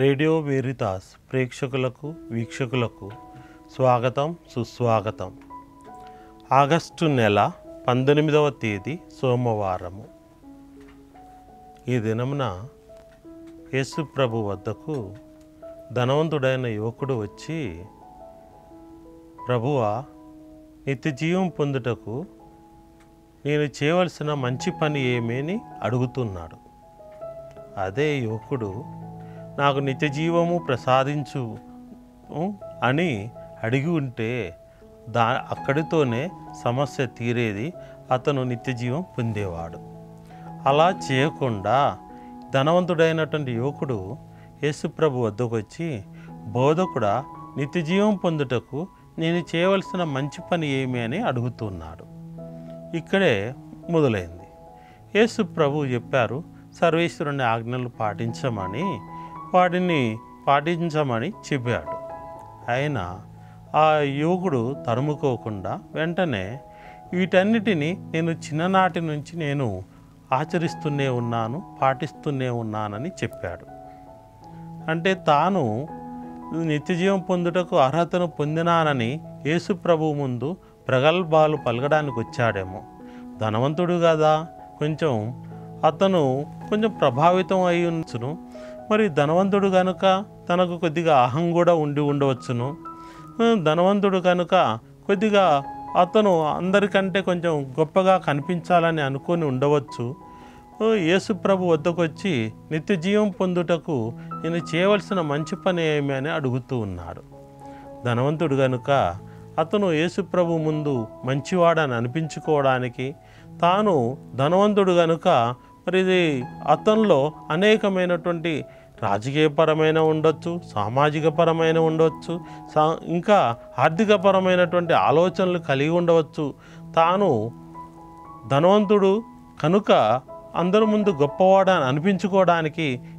radio వేరితాస్ ప్రేక్షకులకు వీక్షకులకు స్వాగతం సుస్వాగతం ఆగస్టు నెల పంతొమ్మిదవ తేదీ సోమవారము ఈ దినమున యేసు ప్రభు వద్దకు ధనవంతుడైన యువకుడు వచ్చి ప్రభువా నిత్య జీవం పొందుటకు నేను చేయవలసిన మంచి పని ఏమీ అని అడుగుతున్నాడు అదే యువకుడు నాకు నిత్య జీవము ప్రసాదించు ఉ, అని అడిగి ఉంటే దా అక్కడితోనే సమస్య తీరేది అతను నిత్య జీవం పొందేవాడు అలా చేయకుండా ధనవంతుడైనటువంటి యువకుడు యేసుప్రభు వద్దకు వచ్చి బోధకుడా నిత్య జీవం పొందుటకు నేను చేయవలసిన మంచి పని ఏమి అని అడుగుతున్నాడు ఇక్కడే మొదలైంది యేసు ప్రభు చెప్పారు సర్వేశ్వరుని ఆజ్ఞలు పాటించమని వాటిని పాటించమని చెప్పాడు అయినా ఆ యువకుడు తరుముకోకుండా వెంటనే వీటన్నిటిని నేను చిన్ననాటి నుంచి నేను ఆచరిస్తూనే ఉన్నాను పాటిస్తూనే ఉన్నానని చెప్పాడు అంటే తాను నిత్యజీవం పొందుటకు అర్హతను పొందినానని యేసు ప్రభు ముందు ప్రగల్భాలు పలకడానికి వచ్చాడేమో ధనవంతుడు కదా కొంచెం అతను కొంచెం ప్రభావితం అయి ఉంచును మరి ధనవంతుడు కనుక తనకు కొద్దిగా అహం కూడా ఉండి ఉండవచ్చును ఆ, ధనవంతుడు కనుక కొద్దిగా అతను అందరికంటే కొంచెం గొప్పగా కనిపించాలని అనుకొని ఉండవచ్చు ఓ, యేసు ప్రభు వద్దకు వచ్చి నిత్య జీవం పొందుటకు నేను చేయవలసిన మంచి పని ఏమి అని అడుగుతూ ఉన్నాడు ధనవంతుడు గనుక అతను యేసు ప్రభు ముందు మంచివాడని అనిపించుకోవడానికి తాను ధనవంతుడు గనుక మరి ఇది అతనిలో అనేకమైనటువంటి రాజకీయపరమైన ఉండొచ్చు సామాజిక పరమైన ఉండవచ్చు సా ఇంకా ఆర్థికపరమైనటువంటి ఆలోచనలు కలిగి ఉండవచ్చు తాను ధనవంతుడు కనుక అందరి ముందు గొప్పవాడని అనిపించుకోవడానికి